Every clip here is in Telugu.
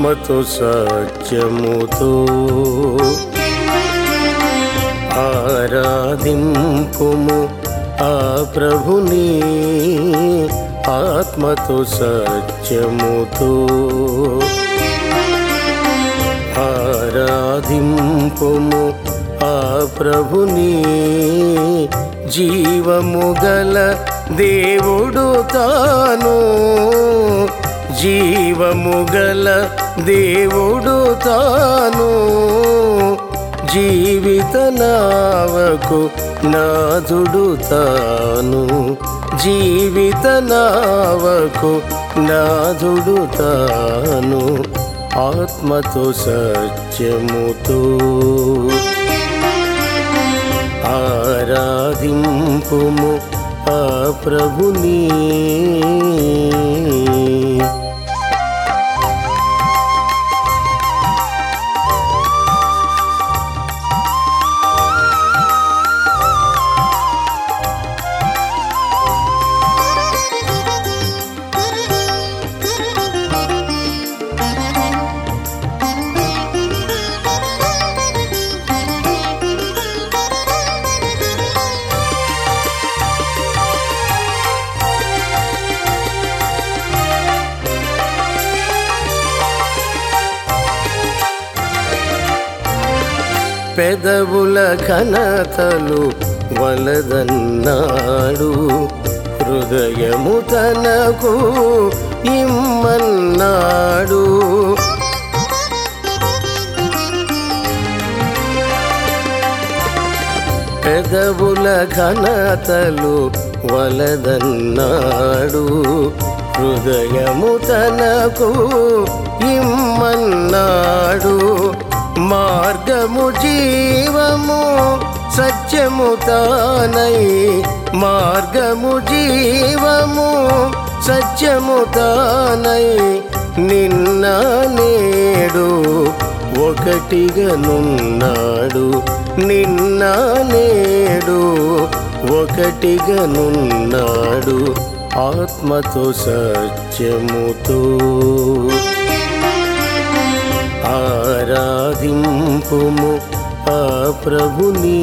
ఆత్మతో సత్యముతో ఆరాధింపుము ఆ ప్రభుని ఆత్మతో సత్యముతో ఆరాధింపుము ఆ ప్రభుని జీవము గల దేవుడు తాను జీవము గల దేవుడు తాను జీవిత నావకు నాథుడు తాను జీవిత నావకు నాథుడు తాను ఆత్మతో సత్యముతో ఆరాధింపుము ఆ ప్రభుని పెదవుల ఘనతలు వలదన్నాడు హృదయము తనకు ఇమ్మన్నాడు పెదవుల ఘనతలు వలదన్నాడు హృదయము తనకు ఇమ్మన్నాడు మార్గము జీవము సత్యము తానై మార్గము జీవము సత్యము తానై నిన్న నేడు ఒకటిగా నున్నాడు నిన్న నేడు ఒకటిగా నున్నాడు ఆత్మతో సత్యముతో ఆరాధింపుము ఆ ప్రభుని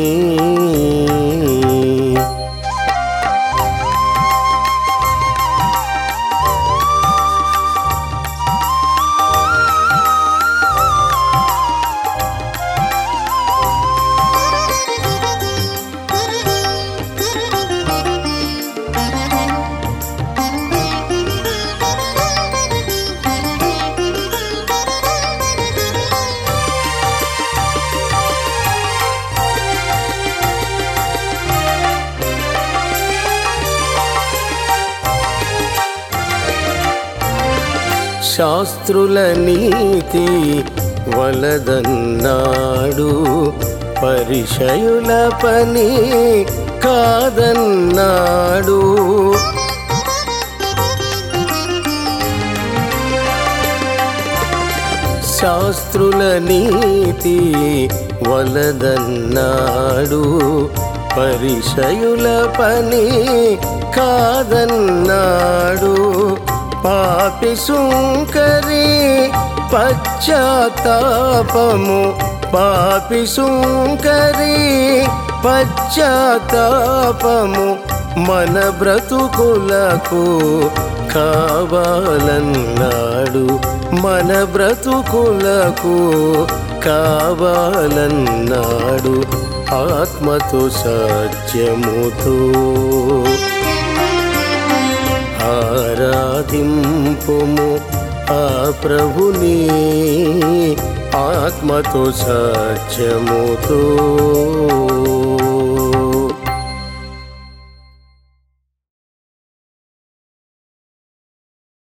శాస్త్రుల నీతి వలదన్నాడు పరిచయుల పని కాదన్నాడు శాస్త్రుల నీతి వలదన్నాడు పరిచయుల పని కాదన్నాడు పాపి సుంకరి పశ్చాత్తాపము పాపి సుంకరి పశ్చాత్తాపము మన బ్రతుకులకు కావాలన్నాడు మన బ్రతుకులకు కావాలన్నాడు ఆత్మతో సత్యముతో ఆరాధింపుము ఆ ప్రభుని ఆత్మతో సత్యముతో